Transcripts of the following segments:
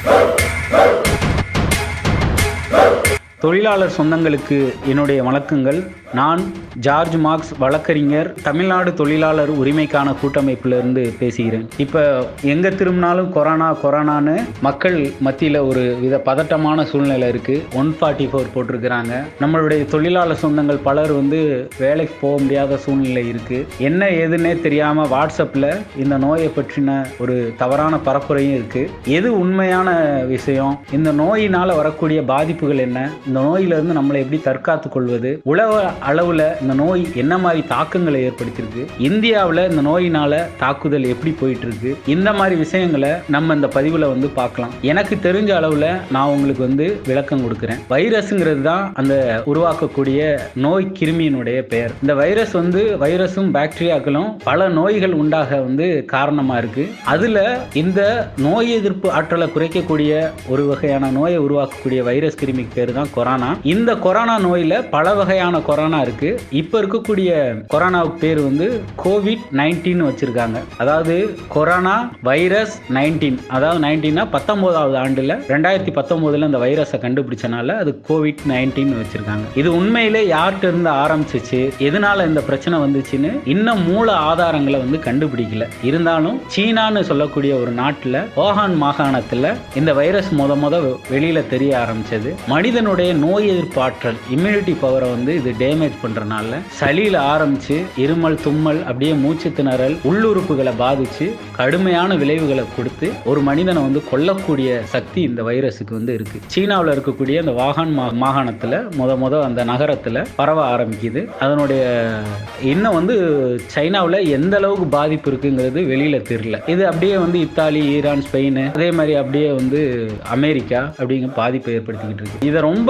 தொழிலாளர் சொந்தங்களுக்கு என்னுடைய வணக்கங்கள் நான் ஜார்ஜ் மார்க்ஸ் வழக்கறிஞர் தமிழ்நாடு தொழிலாளர் உரிமைக்கான கூட்டமைப்பிலிருந்து பேசுகிறேன் இப்போ எங்கே திரும்பினாலும் கொரோனா கொரோனான்னு மக்கள் மத்தியில் ஒரு வித பதட்டமான சூழ்நிலை இருக்குது ஒன் ஃபார்ட்டி ஃபோர் போட்டிருக்கிறாங்க நம்மளுடைய தொழிலாளர் சொந்தங்கள் பலர் வந்து வேலைக்கு போக முடியாத சூழ்நிலை இருக்குது என்ன ஏதுன்னே தெரியாமல் வாட்ஸ்அப்பில் இந்த நோயை பற்றின ஒரு தவறான பரப்புரையும் இருக்குது எது உண்மையான விஷயம் இந்த நோயினால் வரக்கூடிய பாதிப்புகள் என்ன இந்த நோயிலிருந்து நம்மளை எப்படி தற்காத்து கொள்வது உலக அளவில் இந்த நோய் என்ன மாதிரி தாக்கங்களை ஏற்படுத்தியிருக்கு இந்தியாவில் இந்த நோயினால தாக்குதல் எப்படி போயிட்டு இருக்கு இந்த மாதிரி விஷயங்களை நம்ம இந்த பதிவில் வந்து பார்க்கலாம் எனக்கு தெரிஞ்ச அளவில் நான் உங்களுக்கு வந்து விளக்கம் கொடுக்குறேன் வைரஸ்ங்கிறது தான் அந்த உருவாக்கக்கூடிய நோய் கிருமியினுடைய பெயர் இந்த வைரஸ் வந்து வைரஸும் பாக்டீரியாக்களும் பல நோய்கள் உண்டாக வந்து காரணமாக இருக்கு அதில் இந்த நோய் எதிர்ப்பு ஆற்றலை குறைக்கக்கூடிய ஒரு வகையான நோயை உருவாக்கக்கூடிய வைரஸ் கிருமிக்கு பேர் தான் கொரோனா இந்த கொரோனா நோயில பல வகையான கொரோனா இருக்கு இப்ப இருக்கக்கூடிய கொரோனாவுக்கு பேர் வந்து கோவிட் நைன்டீன் வச்சிருக்காங்க அதாவது கொரோனா வைரஸ் நைன்டீன் அதாவது நைன்டீன்னா பத்தொன்பதாவது ஆண்டுல ரெண்டாயிரத்தி பத்தொன்பதுல இந்த வைரஸை கண்டுபிடிச்சனால அது கோவிட் நைன்டீன் வச்சிருக்காங்க இது உண்மையிலே யார்கிட்ட இருந்து ஆரம்பிச்சிச்சு எதனால இந்த பிரச்சனை வந்துச்சுன்னு இன்னும் மூல ஆதாரங்களை வந்து கண்டுபிடிக்கல இருந்தாலும் சீனான்னு சொல்லக்கூடிய ஒரு நாட்டுல ஓஹான் மாகாணத்துல இந்த வைரஸ் முத முத வெளியில தெரிய ஆரம்பிச்சது மனிதனுடைய நோய் எதிர்ப்பு ஆற்றல் இம்யூனிட்டி பவரை வந்து இது டேமேஜ் பண்றனால சளியில ஆரம்பிச்சு இருமல் தும்மல் அப்படியே மூச்சு திணறல் உள்ளுறுப்புகளை பாதிச்சு கடுமையான விளைவுகளை கொடுத்து ஒரு மனிதனை வந்து கொல்லக்கூடிய சக்தி இந்த வைரஸுக்கு வந்து இருக்கு சீனாவில் இருக்கக்கூடிய அந்த வாகான் மா மாகாணத்துல முத முத அந்த நகரத்துல பரவ ஆரம்பிக்குது அதனுடைய இன்னும் வந்து சைனாவில் எந்த அளவுக்கு பாதிப்பு இருக்குங்கிறது வெளியில தெரியல இது அப்படியே வந்து இத்தாலி ஈரான் ஸ்பெயின் அதே மாதிரி அப்படியே வந்து அமெரிக்கா அப்படிங்கிற பாதிப்பை ஏற்படுத்திக்கிட்டு இருக்கு இதை ரொம்ப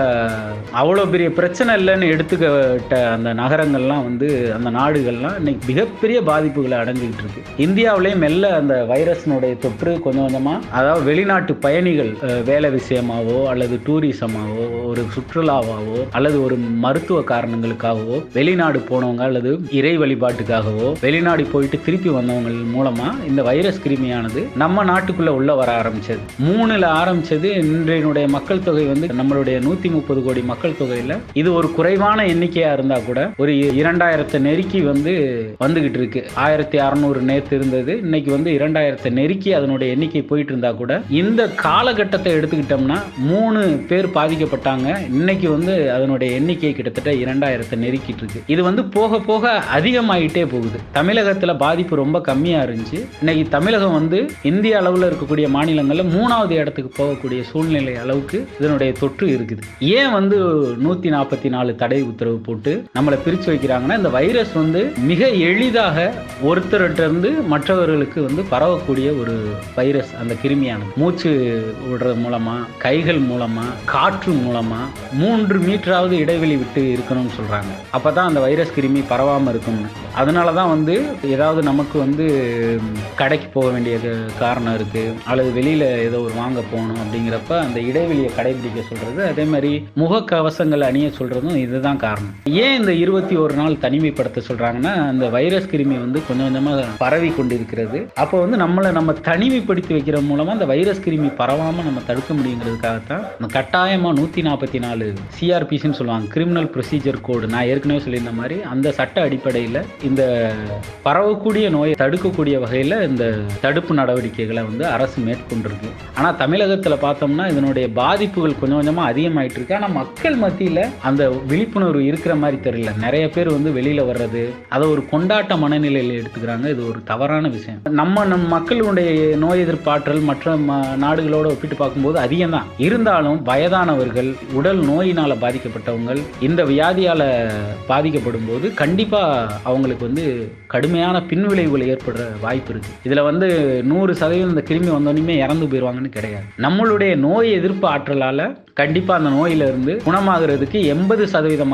அவ்வளோ பெரிய பிரச்சனை இல்லைன்னு எடுத்துக்கிட்ட அந்த நகரங்கள்லாம் வந்து அந்த நாடுகள்லாம் இன்னைக்கு மிகப்பெரிய பாதிப்புகளை அடைஞ்சுக்கிட்டு இருக்கு இந்தியாவிலேயே மெல்ல அந்த வைரஸ்னுடைய தொற்று கொஞ்சம் கொஞ்சமாக அதாவது வெளிநாட்டு பயணிகள் அஹ், வேலை விஷயமாவோ அல்லது டூரிசமாவோ ஒரு சுற்றுலாவாவோ அல்லது ஒரு மருத்துவ காரணங்களுக்காகவோ வெளிநாடு போனவங்க அல்லது இறை வழிபாட்டுக்காகவோ வெளிநாடு போயிட்டு திருப்பி வந்தவங்க மூலமா இந்த வைரஸ் கிருமியானது நம்ம நாட்டுக்குள்ள உள்ள வர ஆரம்பிச்சது மூணுல ஆரம்பிச்சது இன்றையினுடைய மக்கள் தொகை வந்து நம்மளுடைய நூத்தி முப்பது கோடி மக்கள் தொகையில இது ஒரு குறைவான எண்ணிக்கையா இருந்தா கூட ஒரு இரண்டாயிரத்தை நெருக்கி வந்து வந்துகிட்டு இருக்கு ஆயிரத்தி அறநூறு நேத்து இருந்தது இன்னைக்கு வந்து இரண்டாயிரத்தை நெருக்கி அதனுடைய எண்ணிக்கை போயிட்டு இருந்தா கூட இந்த காலகட்டத்தை எடுத்துக்கிட்டோம்னா மூணு பேர் பாதிக்கப்பட்டாங்க இன்னைக்கு வந்து அதனுடைய எண்ணிக்கை கிட்டத்தட்ட இரண்டாயிரத்தை நெருக்கிட்டு இருக்கு இது வந்து போக போக அதிகமாயிட்டே போகுது தமிழகத்துல பாதிப்பு ரொம்ப கம்மியா இருந்துச்சு இன்னைக்கு தமிழகம் வந்து இந்திய அளவுல இருக்கக்கூடிய மாநிலங்கள்ல மூணாவது இடத்துக்கு போகக்கூடிய சூழ்நிலை அளவுக்கு இதனுடைய தொற்று இருக்குது ஏன் வந்து நூத்தி நாற்பத்தி நாலு தடை உத்தரவு போட்டு நம்மளை பிரிச்சு வைக்கிறாங்கன்னா இந்த வைரஸ் வந்து மிக எளிதாக ஒருத்தர்கிட்ட இருந்து மற்றவர்களுக்கு வந்து பரவக்கூடிய ஒரு வைரஸ் அந்த கிருமியானது மூச்சு விடுறது மூலமா கைகள் மூலமா காற்று மூலமா மூன்று மீட்டராவது இடைவெளி விட்டு இருக்கணும்னு சொல்றாங்க அப்பதான் அந்த வைரஸ் கிருமி பரவாம இருக்கும்னு அதனால தான் வந்து ஏதாவது நமக்கு வந்து ம், கடைக்கு போக வேண்டிய காரணம் இருக்கு அல்லது வெளியில ஏதோ ஒரு வாங்க போகணும் அப்படிங்கிறப்ப அந்த இடைவெளியை கடைபிடிக்க சொல்றது அதே மாதிரி முகக்கவசங்கள் அணிய சொல்றதும் இதுதான் காரணம் ஏன் இந்த இருபத்தி ஒரு நாள் தனிமைப்படுத்த சொல்றாங்கன்னா அந்த வைரஸ் கிருமி வந்து கொஞ்சம் கொஞ்சமா பரவி கொண்டிருக்கிறது அப்போ வந்து நம்மளை நம்ம தனிமைப்படுத்தி வைக்கிற மூலமா அந்த வைரஸ் கிருமி பரவாம நம்ம தடுக்க முடியுங்கிறதுக்காகத்தான் இந்த கட்டாயமா நூத்தி நாற்பத்தி நாலு சிஆர்பிசின்னு சொல்லுவாங்க கிரிமினல் ப்ரொசீஜர் கோடு நான் ஏற்கனவே சொல்லியிருந்த மாதிரி அந்த சட்ட அடிப்படையில் இந்த பரவக்கூடிய நோயை தடுக்கக்கூடிய வகையில் இந்த தடுப்பு நடவடிக்கைகளை வந்து அரசு மேற்கொண்டிருக்கு ஆனால் தமிழகத்தில் பார்த்தோம்னா இதனுடைய பாதிப்புகள் கொஞ்சம் கொஞ்சமாக அதிகமாயிட்டு இருக்கு ஆனால் மக்கள் மத்தியில் அந்த விழிப்புணர்வு இருக்கிற மாதிரி தெரியல நிறைய பேர் வந்து வெளியில் வர்றது அதை ஒரு கொண்டாட்ட மனநிலையில் எடுத்துக்கிறாங்க இது ஒரு தவறான விஷயம் நம்ம நம் மக்களுடைய நோய் எதிர்ப்பாற்றல் மற்ற ம- நாடுகளோட ஒப்பிட்டு பார்க்கும்போது அதிகம் தான் இருந்தாலும் வயதானவர்கள் உடல் நோயினால் பாதிக்கப்பட்டவங்க இந்த வியாதியால் பாதிக்கப்படும் போது கண்டிப்பாக அவங்களுக்கு வந்து கடுமையான பின்விளைவுகள் ஏற்படுற வாய்ப்பு இருக்கு இதில் வந்து நூறு சதவீதம் இந்த கிருமி வந்தோடனே இறந்து போயிடுவாங்கன்னு கிடையாது நம்மளுடைய நோய் எதிர்ப்பு ஆற்றலால் கண்டிப்பாக அந்த நோயிலிருந்து குணமாகிறதுக்கு எண்பது சதவீத மக்கள்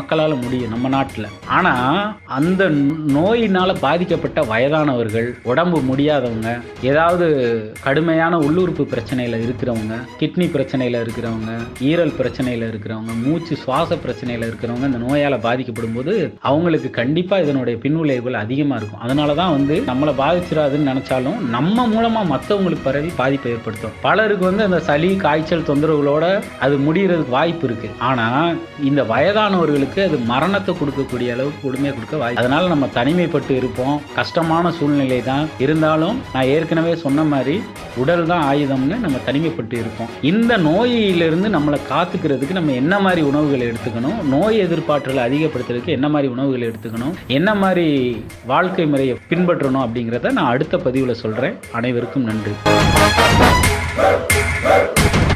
மக்களால் முடியும் நம்ம நாட்டில் ஆனால் அந்த நோயினால் பாதிக்கப்பட்ட வயதானவர்கள் உடம்பு முடியாதவங்க ஏதாவது கடுமையான உள்ளுறுப்பு பிரச்சனையில் இருக்கிறவங்க கிட்னி பிரச்சனையில் இருக்கிறவங்க ஈரல் பிரச்சனையில் இருக்கிறவங்க மூச்சு சுவாச பிரச்சனையில் இருக்கிறவங்க இந்த நோயால் பாதிக்கப்படும் போது அவங்களுக்கு கண்டிப்பாக இதனுடைய பின்விளைவுகள் அதிகமாக இருக்கும் அதனால தான் வந்து நம்மளை பாதிச்சிடாதுன்னு நினச்சாலும் நம்ம மூலமாக மற்றவங்களுக்கு பரவி பாதிப்பை ஏற்படுத்தும் பலருக்கு வந்து அந்த சளி காய்ச்சல் தொந்தரவுகளோட அது முடியறதுக்கு வாய்ப்பு இருக்கு ஆனால் இந்த வயதானவர்களுக்கு அது மரணத்தை கொடுக்கக்கூடிய அளவுக்கு கொடுமையை கொடுக்க வாய்ப்பு அதனால நம்ம தனிமைப்பட்டு இருப்போம் கஷ்டமான சூழ்நிலை தான் இருந்தாலும் நான் ஏற்கனவே சொன்ன மாதிரி உடல் தான் ஆயுதம்னு நம்ம தனிமைப்பட்டு இருப்போம் இந்த நோயிலிருந்து நம்மளை காத்துக்கிறதுக்கு நம்ம என்ன மாதிரி உணவுகளை எடுத்துக்கணும் நோய் எதிர்ப்பாற்றலை அதிகப்படுத்துறதுக்கு என்ன மாதிரி உணவுகளை எடுத்துக்கணும் என்ன மாதிரி வாழ்க்கை முறையை பின்பற்றணும் அப்படிங்கிறத நான் அடுத்த பதிவில் சொல்கிறேன் அனைவருக்கும் நன்றி